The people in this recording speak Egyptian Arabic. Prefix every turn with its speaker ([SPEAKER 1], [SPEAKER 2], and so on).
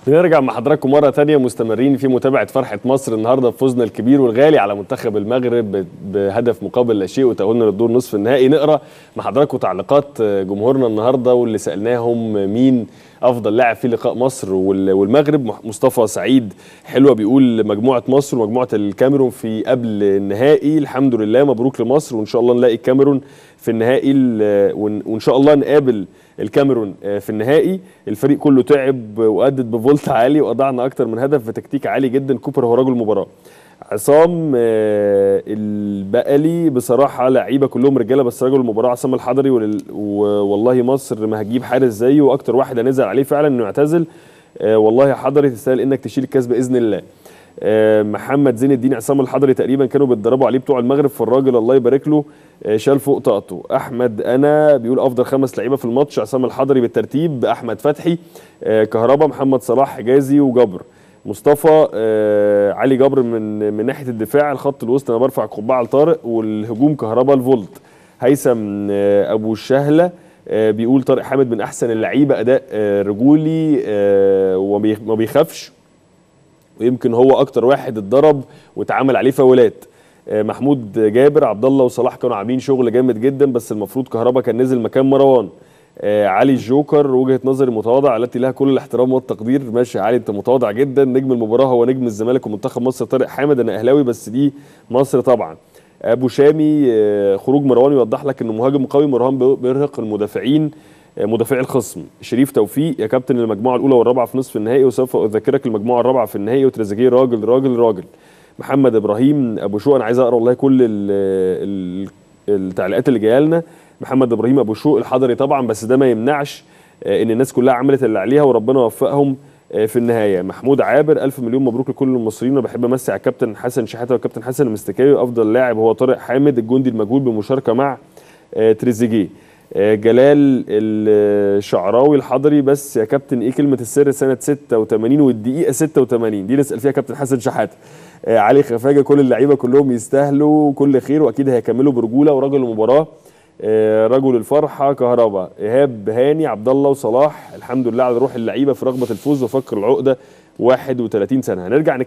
[SPEAKER 1] بنرجع مع حضراتكم مرة تانية مستمرين في متابعة فرحة مصر النهاردة بفوزنا الكبير والغالي على منتخب المغرب بهدف مقابل لا شيء وتأهلنا للدور نصف النهائي نقرأ مع حضراتكم تعليقات جمهورنا النهاردة واللي سألناهم مين أفضل لاعب في لقاء مصر والمغرب مصطفى سعيد حلوة بيقول مجموعة مصر ومجموعة الكاميرون في قبل النهائي الحمد لله مبروك لمصر وإن شاء الله نلاقي الكاميرون في النهائي وإن شاء الله نقابل الكاميرون في النهائي الفريق كله تعب وأدت بفولت عالي وأضعنا أكتر من هدف بتكتيك عالي جدا كوبر هو رجل المباراة عصام البقلي بصراحة لعيبة كلهم رجالة بس رجل المباراة عصام الحضري والله مصر ما هتجيب حارس زيه وأكتر واحد هنزل عليه فعلا إنه يعتزل والله يا حضري تستاهل إنك تشيل الكاس بإذن الله محمد زين الدين عصام الحضري تقريبا كانوا بيتدربوا عليه بتوع المغرب فالراجل الله يبارك له شال فوق طاقته احمد انا بيقول افضل خمس لعيبه في الماتش عصام الحضري بالترتيب احمد فتحي كهربا محمد صلاح حجازي وجبر مصطفى علي جبر من من ناحيه الدفاع الخط الوسط انا برفع قبعه لطارق والهجوم كهربا الفولت هيثم ابو الشهله بيقول طارق حامد من احسن اللعيبه اداء رجولي وما بيخافش ويمكن هو اكتر واحد اتضرب واتعمل عليه فاولات محمود جابر عبد الله وصلاح كانوا عاملين شغل جامد جدا بس المفروض كهربا كان نزل مكان مروان علي الجوكر وجهه نظري متواضعه التي لها كل الاحترام والتقدير ماشي علي انت متواضع جدا نجم المباراه هو نجم الزمالك ومنتخب مصر طارق حامد انا اهلاوي بس دي مصر طبعا ابو شامي خروج مروان يوضح لك انه مهاجم قوي مروان بيرهق المدافعين مدافعي الخصم شريف توفيق يا كابتن المجموعه الاولى والرابعه في نصف النهائي وسوف اذكرك المجموعه الرابعه في النهائي وتريزيجيه راجل راجل راجل محمد ابراهيم ابو شوق انا عايز اقرا والله كل ال ال التعليقات اللي جايه لنا محمد ابراهيم ابو شوق الحضري طبعا بس ده ما يمنعش ان الناس كلها عملت اللي عليها وربنا وفقهم في النهايه محمود عابر الف مليون مبروك لكل المصريين انا بحب امسي على الكابتن حسن شحاته والكابتن حسن المستكاوي افضل لاعب هو طارق حامد الجندي المجهول بمشاركه مع تريزيجيه جلال الشعراوي الحضري بس يا كابتن ايه كلمه السر سنه 86 والدقيقه 86 دي نسال فيها كابتن حسن شحاته علي خفاجه كل اللعيبه كلهم يستاهلوا كل خير واكيد هيكملوا برجوله ورجل المباراه رجل الفرحه كهربا ايهاب هاني عبد الله وصلاح الحمد لله على روح اللعيبه في رغبه الفوز وفكر العقده 31 سنه هنرجع